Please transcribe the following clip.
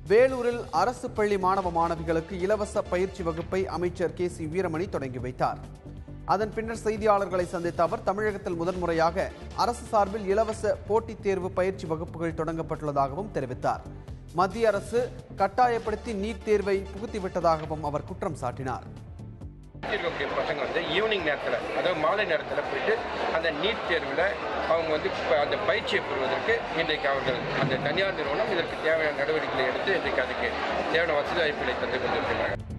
வேலூரில் அரசு பள்ளி மாணவ மாணவிகளுக்கு இலவச பயிற்சி வகுப்பை அமைச்சர் கே சி வீரமணி தொடங்கி வைத்தார் அதன் பின்னர் செய்தியாளர்களை சந்தித்த அவர் தமிழகத்தில் முதன்முறையாக அரசு சார்பில் இலவச போட்டித் தேர்வு பயிற்சி வகுப்புகள் தொடங்கப்பட்டுள்ளதாகவும் தெரிவித்தார் மத்திய அரசு கட்டாயப்படுத்தி நீட் தேர்வை புகுத்திவிட்டதாகவும் அவர் குற்றம் சாட்டினார் இருக்கக்கூடிய பசங்க வந்து ஈவினிங் நேரத்தில் அதாவது மாலை நேரத்தில் போயிட்டு அந்த நீட் தேர்வில் அவங்க வந்து இப்ப அந்த பயிற்சியை பெறுவதற்கு இன்றைக்கு அவர்கள் அந்த தனியார் நிறுவனம் இதற்கு தேவையான நடவடிக்கைகளை எடுத்து இன்றைக்கு அதுக்கு தேவையான வசதி வாய்ப்புகளை தந்து கொண்டிருக்கிறார்கள்